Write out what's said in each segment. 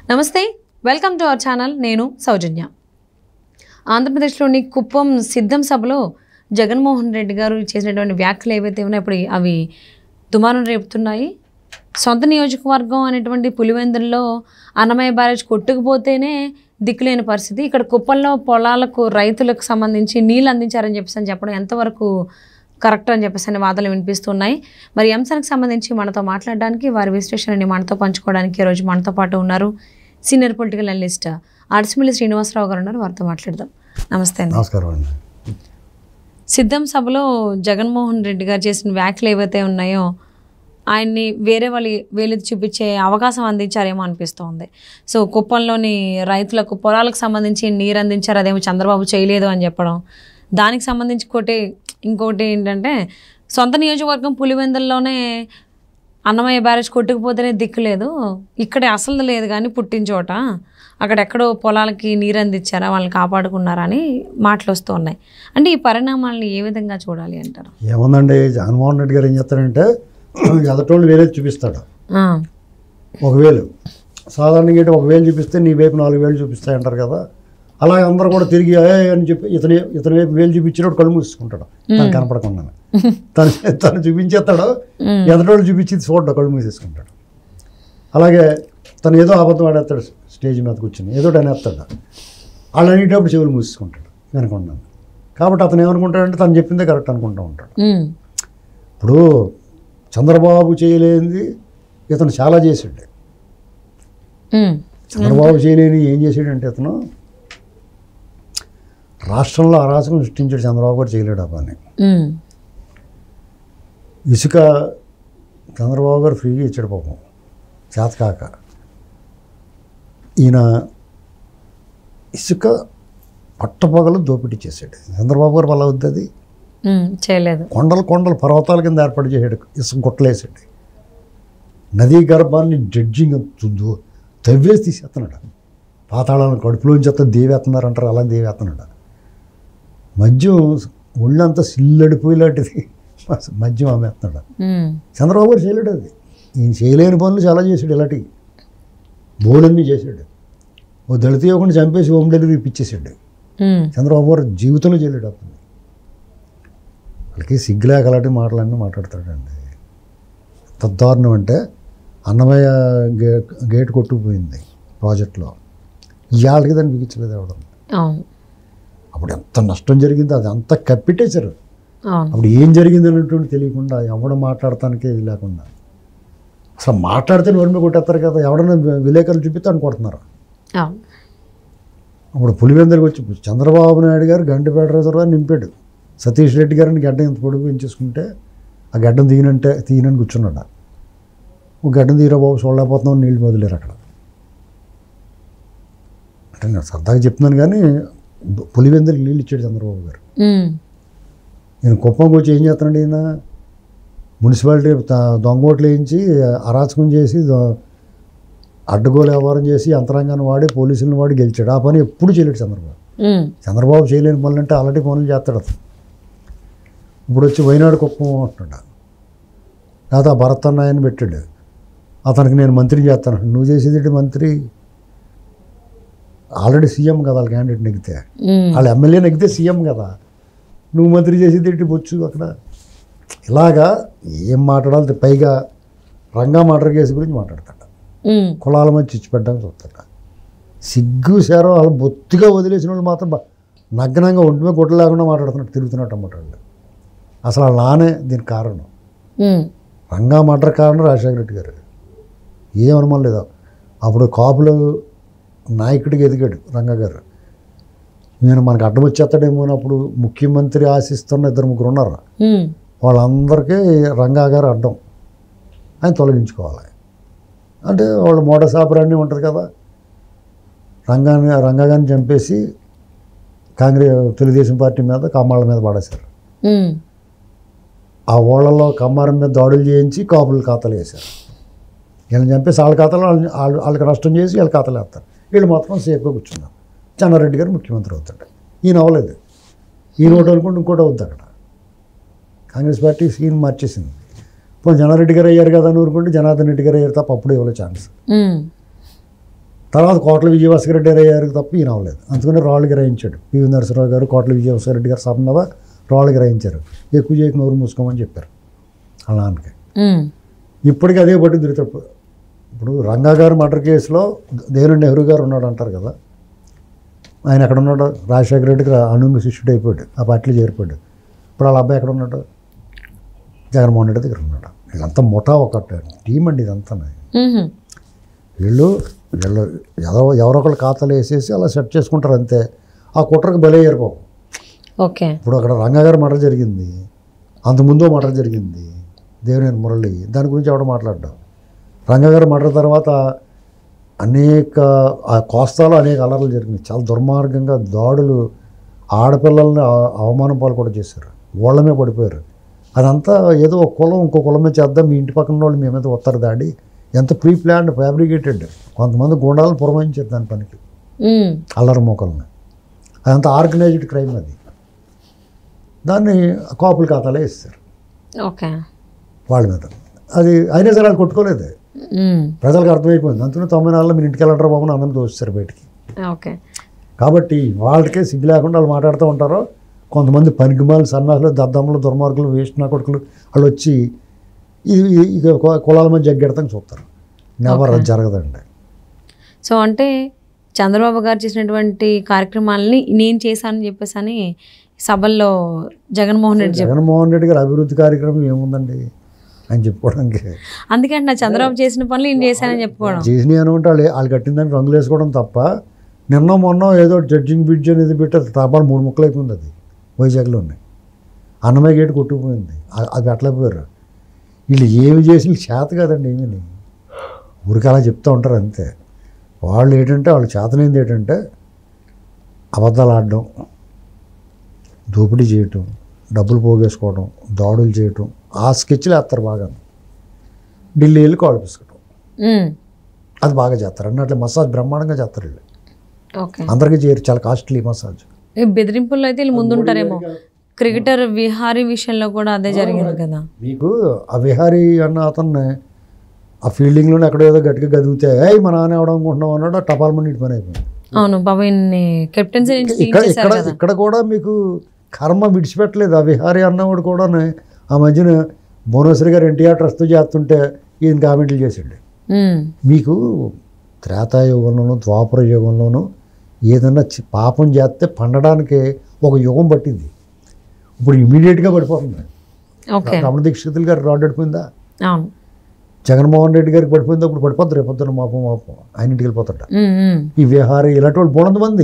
నమస్తే welcome to our channel నేను సౌజన్య ఆంధ్రప్రదేశ్లోని కుప్పం సిద్ధం సభలో జగన్మోహన్ రెడ్డి గారు చేసినటువంటి వ్యాఖ్యలు ఏవైతే ఉన్నాయో ఇప్పుడు అవి దుమారం రేపుతున్నాయి సొంత నియోజకవర్గం అనేటువంటి పులివెందుల్లో అన్నమయ్య బ్యారేజ్ కొట్టుకుపోతేనే దిక్కులేని పరిస్థితి ఇక్కడ కుప్పంలో పొలాలకు రైతులకు సంబంధించి నీళ్ళు అందించారని చెప్పేసి అని చెప్పడం ఎంతవరకు కరెక్ట్ అని చెప్పేసి అనే వాదనలు వినిపిస్తున్నాయి మరి ఈ అంశానికి సంబంధించి మనతో మాట్లాడడానికి వారి విశ్లేషణని మనతో పంచుకోవడానికి ఈరోజు మనతో పాటు ఉన్నారు senior political analyst Adusumilli Srinivasarao గారు ఉన్నారు వారితో మాట్లాడదాం నమస్తే అండి నమస్కారం అండి సిద్ధం సభలో జగన్మోహన్ రెడ్డి గారు చేసిన వ్యాఖ్యలు ఏవైతే ఉన్నాయో ఆయన్ని వేరే వాళ్ళు వేలెత్తి చూపించే అవకాశం అందించారేమో అనిపిస్తోంది సో కుప్పంలోని రైతులకు పొలాలకు సంబంధించి నీరు అందించారు అదేమో చంద్రబాబు చేయలేదు అని చెప్పడం దానికి సంబంధించి ఒకటి ఇంకోటి ఏంటంటే సొంత నియోజకవర్గం పులివెందుల్లోనే అన్నమయ్య బ్యారేజ్ కొట్టుకుపోతేనే దిక్కు లేదు ఇక్కడ అసలు లేదు కానీ పుట్టిన చోట అక్కడెక్కడో పొలాలకి నీరు అందించారా వాళ్ళని కాపాడుకున్నారా అని మాటలు వస్తూ ఉన్నాయి అంటే ఈ పరిణామాలను ఏ విధంగా చూడాలి అంటారు ఏముందండి జగన్మోహన్ రెడ్డి గారు ఏం చేస్తాడంటే ఎదటోళ్ళు వేరే చూపిస్తాడు ఆ, ఒక వేలు సాధారణంగా ఏంటి ఒక వేలు చూపిస్తే నీ వైపు నాలుగు వేలు చూపిస్తాయి అంటారు కదా అలాగే అందరూ కూడా తిరిగి ఏ అని చెప్పి ఇతని ఇతని వైపు వేలు చూపించినప్పుడు కళ్ళు మూసుకుంటాడు తను కనపడకుండా తను తను చూపించేస్తాడు ఉమ్, ఎదటోళ్ళు చూపించి చూడ్డు కళ్ళు మూసేసుకుంటాడు అలాగే తను ఏదో అబద్ధం ఆడేస్తాడు స్టేజ్ మీద కూర్చొని ఏదో అనేస్తాడు వాళ్ళు అనేటప్పుడు చెవులు మూసుకుంటాడు వినకుండా కాబట్టి అతను ఏమనుకుంటాడంటే తను చెప్పిందే కరెక్ట్ అనుకుంటూ ఉంటాడు ఉమ్, ఇప్పుడు చంద్రబాబు చేయలేనిది ఇతను చాలా చేసాడు ఉమ్, చంద్రబాబు చేయలేని ఏం చేసాడంటే ఇతను రాష్ట్రంలో అరాచకం సృష్టించాడు చంద్రబాబు గారు చేయలేడు ఆ పని ఉమ్, ఇసుక చంద్రబాబు గారు ఫ్రీగా ఇచ్చాడు పాపం చేతకాక ఈయన ఇసుక పట్టపగలు దోపిడీ చేశాడు చంద్రబాబు గారు వల్ల అవుతుంది ఉమ్, చేయలేదు కొండలు కొండలు పర్వతాల కింద ఏర్పాటు చేసాడు ఇసుక గుట్టలేసాడు నదీ గర్భాన్ని జడ్జింగ్ దు- తవ్వేసి తీసేస్తున్నాడు పాతాళాలను కడుపులోంచి ఎత్త దేవేస్తున్నారు అంటారు అలా దేవేస్తున్నాడు మద్యం ఒళ్ళంతా సిల్లడిపోయేలాంటిది మద్యం అమ్మేస్తున్నాడు ఉమ్, చంద్రబాబు గారు చేయలేడు అది ఈయన చేయలేని పనులు చాలా చేశాడు ఇలాంటివి బోర్డన్నీ చేశాడు ఓ దళిత యువకుని చంపేసి హోమ్ డెలివరీ ఇప్పించేసాడు ఉమ్, చంద్రబాబు గారు జీవితంలో చేయలేడు అప్పుడు వాళ్ళకి సిగ్గులేక అలాంటి మాటలన్నీ మాట్లాడతాడండి ఎంత దారుణం అంటే అన్నమయ్య గే గేట్ కొట్టుకుపోయింది ప్రాజెక్ట్లో ఇవాళకి దాన్ని బిగించలేదు ఎవడం అవును అప్పుడు ఎంత నష్టం జరిగిందో అది అంతా కప్పిట్టేశారు అవును అప్పుడు ఏం జరిగింది అన్నటువంటి తెలియకుండా ఎవడ మాట్లాడటానికే ఇది లేకుండా అసలు మాట్లాడితే నోరు మీద కొట్టేస్తారు కదా ఎవడన్నా విలేకరులు చూపిస్తే అని కొడుతున్నారు అవును అప్పుడు పులివెందులకు వచ్చి చంద్రబాబు నాయుడు గారు గంటిపేట రిజర్వాయర్ నింపాడు సతీష్ రెడ్డి గారిని గడ్డ ఇంత పొడుగు పెంచేసుకుంటే ఆ గడ్డం తీయనంటే తీయనని కూర్చున్నాడు ఒక గడ్డం తీరా బాబు చూడలేకపోతున్నాం నీళ్ళు వదిలేరు అక్కడ అంటే నేను సరదాగా చెప్తున్నాను కానీ పులివెందులకు నీళ్ళు ఇచ్చాడు చంద్రబాబు గారు ఉమ్, నేను కుప్పంకి వచ్చి ఏం చేస్తున్నాడు ఈయన మున్సిపాలిటీ త- దొంగ ఓట్లు వేయించి అరాచకం చేసి ద- అడ్డగోలు వ్యవహారం చేసి యంత్రాంగాన్ని వాడి పోలీసులను వాడి గెలిచాడు ఆ పని ఎప్పుడు చేయలేడు చంద్రబాబు ఉమ్, చంద్రబాబు చేయలేని పనులు అంటే అలాంటి పనులు చేస్తాడు అతను ఇప్పుడు వచ్చి వైనాడు కుప్పం అంటున్నాడు లేదా ఆ భరత్ అన్న ఆయన పెట్టాడు అతనికి నేను మంత్రి చేస్తాను నువ్వు చేసేది ఏంటి మంత్రి ఆల్రెడీ సీఎం కదా వాళ్ళ క్యాండిడేట్ నెగ్గితే ఉమ్, వాళ్ళ ఎమ్మెల్యే నెగ్గితే సీఎం కదా నువ్వు మంత్రి చేసేది ఏంటి బొచ్చు అక్కడ ఇలాగా ఏం మాట్లాడాలి పైగా రంగా మర్డర్ కేసు గురించి మాట్లాడతాడు ఉమ్, కులాల మధ్య చిచ్చిపెట్టడానికి చూస్తాడు సిగ్గు శారం వాళ్ళు బొత్తిగా వదిలేసిన వాళ్ళు మాత్రం బ- నగ్నంగా ఒంటి మీద గుడ్డ లేకుండా మాట్లాడుతున్నట్టు తిరుగుతున్నట్టు అన్నమాట వాళ్ళు అసలు వాళ్ళ నానే దీనికి కారణం ఉమ్, రంగా మర్డర్ కారణం రాజశేఖర రెడ్డి గారు ఏం అనుమానం లేదు అప్పుడు కాపులు నాయకుడికి ఎదిగాడు రంగా గారు నేను మనకు అడ్డం వచ్చేస్తాడేమో అని అప్పుడు ముఖ్యమంత్రి ఆశిస్తున్న ఇద్దరు ముగ్గురు ఉన్నారు ఉమ్, వాళ్ళందరికీ రంగా గారు అడ్డం ఆయన తొలగించుకోవాలి అంటే వాళ్ళు మోటార్ సాపరాన్ని ఉంటుంది కదా రంగాన్ని రంగాగాన్ని చంపేసి కాంగ్రెస్ తెలుగుదేశం పార్టీ మీద కమ్మాళ్ళ మీద పడేశారు ఉమ్, ఆ ఓళ్ళలో కమ్మారం మీద దాడులు చేయించి కాపులు ఖాతాలు వేశారు వీళ్ళని చంపేసి వాళ్ళ ఖాతాలో వాళ్ళని వాళ్ళ- వాళ్ళకి నష్టం చేసి వీళ్ళ ఖాతాలు వేస్తారు వీళ్ళు మాత్రం సేఫ్గా కూర్చున్నారు చెన్నారెడ్డి గారు ముఖ్యమంత్రి అవుతాడు ఈయన అవ్వలేదు ఈయన ఒకటి అనుకుంటే ఇంకోటి అవుద్ది అక్కడ కాంగ్రెస్ పార్టీ సీన్ మార్చేసింది పోనీ జనారెడ్డి గారు అయ్యారు కదా అని ఊరుకుంటే జనార్దన్ రెడ్డి గారు అయ్యారు తప్ప అప్పుడు ఇవ్వలే ఛాన్స్ ఉమ్, తర్వాత కోట్ల విజయభాస్కర్ రెడ్డి గారికి తప్ప ఈయన అవ్వలేదు అందుకని రాళ్ళు గ్రహించాడు పివి నరసింహరావు గారు కోట్ల విజయభాస్కర్ రెడ్డి గారు సభ మీద రాళ్ళు గ్రహించారు ఎక్కువ చేయకు నోరు మూసుకోమని చెప్పారు వాళ్ళ నాన్నకి ఉమ్, ఇప్పటికీ అదే పట్టు తిరుగుతాడు ఇప్పుడు రంగా గారు మర్డర్ కేసులో దేని నెహ్రూ గారు ఉన్నాడు అంటారు కదా ఆయన ఎక్కడ ఉన్నాడు రాజశేఖర రెడ్డికి అనుంగ శిష్యుడు అయిపోయాడు ఆ పార్టీలో చేరిపోయాడు ఇప్పుడు వాళ్ళ అబ్బాయి ఎక్కడ ఉన్నాడు జగన్మోహన్ రెడ్డి దగ్గర ఉన్నాడు వీళ్ళంతా ముఠా ఒక టీం అండి ఇదంతా ఉహుం, వీళ్ళు వీళ్ళు ఎవరో ఎవరో ఒకళ్ళు ఖాతాలు వేసేసి అలా సెట్ చేసుకుంటారు అంతే ఆ కుట్రకు బలయ్యారు పాపం ఓకే ఇప్పుడు అక్కడ రంగగారి మర్డర్ జరిగింది అంతకుముందు మర్డర్ జరిగింది దేవినేని మురళి దాని గురించి ఎవడ మాట్లాడ్డాం రంగగారి మర్డర్ తర్వాత అనేక ఆ కోస్తాలో అనేక అలర్లు జరిగినాయి చాలా దుర్మార్గంగా దాడులు ఆడపిల్లల్ని అ- అవమానం పాలు కూడా చేశారు ఓళ్ళమే పడిపోయారు అదంతా ఏదో ఒక కులం ఇంకో కులమే చేద్దాం మీ ఇంటి పక్కన వాళ్ళు మీ మీద వస్తారు దాడి ఎంత ప్రీ ప్లాన్డ్ ఫ్యాబ్రికేటెడ్ కొంతమంది గుండాలను పురమాయించారు దాని పనికి ఉమ్, అల్లరి మోకల్ని అదంతా ఆర్గనైజ్డ్ క్రైమ్ అది దాన్ని కాపుల ఖాతాలో వేస్తారు ఓకే వాళ్ళ మీద అది అయినా సరే వాళ్ళు కొట్టుకోలేదు ఉమ్, ప్రజలకు అర్థమైపోయింది అందుకని తొంభై నాలుగులో మీరు ఇంటికి వెళ్ళంటారు బాబు అందరిని తోస్తారు బయటికి ఓకే కాబట్టి వాళ్ళకే సిగ్గు లేకుండా వాళ్ళు మాట్లాడుతూ ఉంటారో కొంతమంది పనికిమాలు సన్నాసులు దద్దమ్మలు దుర్మార్గులు వేస్ట్ నా కొడుకులు వాళ్ళు వచ్చి ఇది ఇది- ఇక కు- కులాల మధ్య జగ్గెడతాం చూస్తారు నెవర్ అది జరగదండి సో అంటే చంద్రబాబు గారు చేసినటువంటి కార్యక్రమాలని నేను చేశానని చెప్పేసి అని సభల్లో జగన్మోహన్ రెడ్డి చెప్పారు జగన్మోహన్ రెడ్డి గారి అభివృద్ధి కార్యక్రమం ఏముందండి అని చెప్పుకోవడానికి అందుకే నా చంద్రబాబు చేసిన పనులు నేను చేశానని చెప్పుకోవడం చేసినవి అనుకుంటే వాళ్ళు వాళ్ళు కట్టిందని రంగులు వేసుకోవడం తప్ప నిన్న మొన్న ఏదో జడ్జింగ్ బ్రిడ్జ్ అనేది పెట్టి అది తపాలు మూడు ముక్కలు అయిపోయింది అది వైజాగ్లో ఉన్నాయి అన్నమయ్య గేటు కొట్టుకుపోయింది అ- అది పెట్టలేకపోయారు వీళ్ళు ఏమి చేసిన చేత కదండి ఏమీ ఊరికి అలా చెప్తూ ఉంటారు అంతే వాళ్ళు ఏంటంటే వాళ్ళు చేతనైంది ఏంటంటే అబద్ధాలు ఆడడం దోపిడీ చేయటం డబ్బులు పోగేసుకోవడం దాడులు చేయటం ఆ స్కెచ్లు వేస్తారు బాగా ఢిల్లీ వెళ్ళి కాళ్ళు పిసుకటం ఉమ్, అది బాగా చేస్తారు అన్నట్లు మసాజ్ బ్రహ్మాండంగా చేస్తారు వీళ్ళు ఓకే అందరికీ చేయరు చాలా కాస్ట్లీ మసాజ్ ఈ బెదిరింపుల్లో అయితే వీళ్ళు ముందుంటారేమో క్రికెటర్ విహారీ విషయంలో కూడా అదే జరిగింది కదా మీకు ఆ విహారీ అన్న అతన్ని ఆ ఫీల్డింగ్లోనే ఎక్కడో ఏదో గట్టిగా గదిగితే ఏ మా నాన్న ఎవడం అనుకుంటున్నాం అన్నాడు ఆ టపాల్ మంది పని అయిపోయింది అవును బాబు ఈయన్ని కెప్టెన్సీ నుంచి ఇక్కడ తీసేశారు ఇక్కడ కదా ఇక్కడ కూడా మీకు కర్మ విడిచిపెట్టలేదు ఆ విహారీ అన్నవాడు కూడా ఆ మధ్యన భువనేశ్వరి గారు ఎన్టీఆర్ ట్రస్ట్ చేస్తుంటే ఈయన కామెంట్లు చేసాడు ఉమ్, మీకు త్రేతాయుగంలోనూ ద్వాపర యుగంలోనూ ఏదన్నా చి- పాపం చేస్తే పండడానికి ఒక యుగం పట్టింది ఇప్పుడు ఇమీడియట్గా పడిపోతుంది ఓకే రమణ దీక్షితులు గారు రాడ్ పడిపోయిందా అవును జగన్మోహన్ రెడ్డి గారికి పడిపోయింది అప్పుడు పడిపోద్ది రేపు పొద్దున్న మాపం మాపం ఆయన ఇంటికి వెళ్ళిపోతాడు ఉమ్, ఉమ్, ఈ విహారీ ఇలాంటి వాళ్ళు బోనంత మంది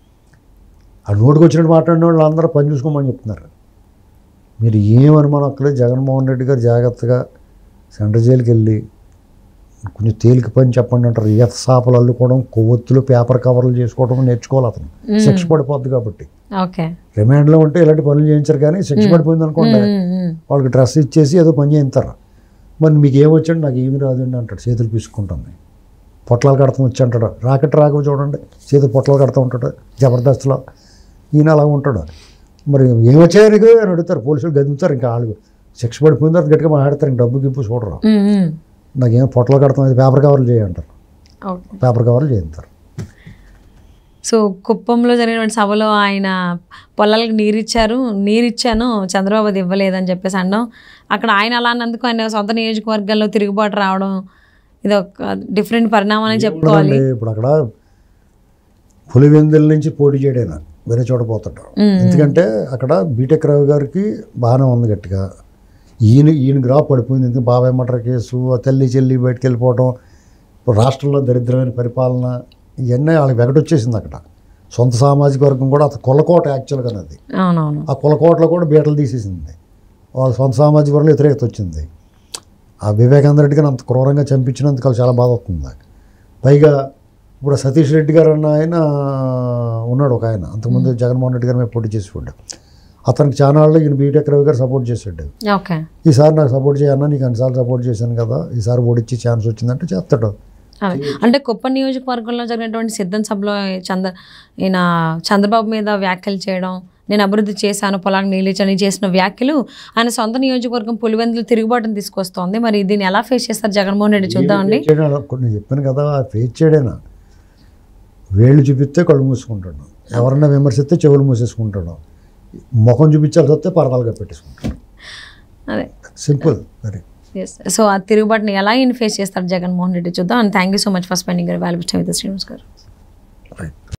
ఆ నోటికి వచ్చినట్టు మాట్లాడిన వాళ్ళు అందరూ పని చూసుకోమని చెప్తున్నారు మీరు ఏం అనుమానం అక్కలేదు జగన్మోహన్ రెడ్డి గారు జాగ్రత్తగా సెంట్రల్ జైలుకి వెళ్ళి కొంచెం తేలిక పని చెప్పండి అంటారు ఈత సాపలు అల్లుకోవడం కొవ్వొత్తులు పేపర్ కవర్లు చేసుకోవడం నేర్చుకోవాలి అతను శిక్ష పడిపోద్ది కాబట్టి ఓకే రిమాండ్లో ఉంటే ఇలాంటి పనులు చేయించారు కానీ శిక్ష పడిపోయింది అనుకోండి ఉమ్, ఉమ్, వాళ్ళకి డ్రెస్ ఇచ్చేసి ఏదో పని చేయిస్తారు మరి మీకు ఏమొచ్చండి నాకు ఏమి రాదండి అంటాడు చేతులు పీసుకుంటుంది పొట్లాలు కడతాం వచ్చి అంటాడు రాకెట్ రాక చూడండి చేతులు పొట్లాలు కడతా ఉంటాడు జబర్దస్త్లో ఈయన అలా ఉంటాడు మరి ఏమొచ్చాయి నీకు అని అడుగుతారు పోలీసులు గదుగుతారు ఇంకా వాళ్ళు శిక్ష పడిపోయిన తర్వాత గట్టిగా మాట్లాడతారు ఇంక డబ్బు గిప్పు చూడరు ఉమ్, ఉమ్. నాకేం పొట్లాలు కడతాం అది పేపర్ కవర్లు చేయంటారు ఓకే పేపర్ కవర్లు చేయిస్తారు సో కుప్పంలో జరిగినటువంటి సభలో ఆయన పొలాలకు నీరిచ్చారు నీరిచ్చాను చంద్రబాబు అది ఇవ్వలేదని చెప్పేసి అన్నాం అక్కడ ఆయన అలా అన్నందుకు ఆయన సొంత నియోజకవర్గాల్లో తిరుగుబాటు రావడం ఇది ఒక డిఫరెంట్ పరిణామం అని చెప్పుకోవాలి ఉండదండి, ఇప్పుడు అక్కడ పులివెందుల నుంచి పోటీ చేయడైనా వేరే చోట పోతాడు ఉమ్, ఎందుకంటే అక్కడ బీటెక్ రావు గారికి బాగానే ఉంది గట్టిగా ఈయన ఈయన గ్రాఫ్ పడిపోయింది ఎందుకంటే బాబాయ్ మటర్ కేసు ఆ తల్లి చెల్లి బయటకు వెళ్ళిపోవడం ఇప్పుడు రాష్ట్రంలో దరిద్రమైన పరిపాలన ఇవన్నీ వాళ్ళకి వెగటొచ్చేసింది అక్కడ సొంత సామాజిక వర్గం కూడా అతను కొల్లకోట యాక్చువల్గా అది అవునవును ఆ కొలకోటలో కూడా బీటలు తీసేసింది వాళ్ళ సొంత సామాజిక వర్గంలో వ్యతిరేకత వచ్చింది ఆ వివేకానంద రెడ్డి గారిని అంత క్రూరంగా చంపించినందుకు వాళ్ళకి చాలా బాధ అవుతుంది పైగా ఇప్పుడు సతీష్ రెడ్డి గారు అన్న ఆయన ఉన్నాడు ఒక ఆయన అంతకుముందు జగన్మోహన్ రెడ్డి గారి మీద పోటీ చేసేవాడు అతనికి ఛానల్లో ఈయన బీటెక్ రవి గారు సపోర్ట్ చేసాడు ఓకే ఈసారి నాకు సపోర్ట్ చేయన్నా నీకు అన్నిసార్లు సపోర్ట్ చేశాను కదా ఈసారి ఓడిచ్చే ఛాన్స్ వచ్చిందంటే చేస్తాడు అదే అంటే కుప్ప నియోజకవర్గంలో జరిగినటువంటి సిద్ధం సభలో చంద్ర ఈయన చంద్రబాబు మీద వ్యాఖ్యలు చేయడం నేను అభివృద్ధి చేశాను పొలానికి నీళ్ళు ఇచ్చాను ఈ చేసిన వ్యాఖ్యలు ఆయన సొంత నియోజకవర్గం పులివెందులు తిరుగుబాటును తీసుకొస్తోంది మరి దీన్ని ఎలా ఫేస్ చేస్తారు జగన్మోహన్ రెడ్డి చూద్దామండి ఫేస్ చేయడం కొన్ని చెప్పాను కదా ఫేస్ చేయడేనా వేళ్ళు చూపిస్తే కళ్ళు మూసుకుంటాడు ఎవరన్నా విమర్శిస్తే చెవులు మూసేసుకుంటాడు ముఖం చూపించాల్సి వస్తే పరదాలు కప్పెట్టేసుకుంటాడు అదే సింపుల్ వెరీ ఎస్ సో ఆ తిరుగుబాటుని ఎలా ఇన్ ఫేస్ చేస్తారు జగన్మోహన్ రెడ్డి చూద్దాం and thank you so much for spending valuable time with Srinivas గారు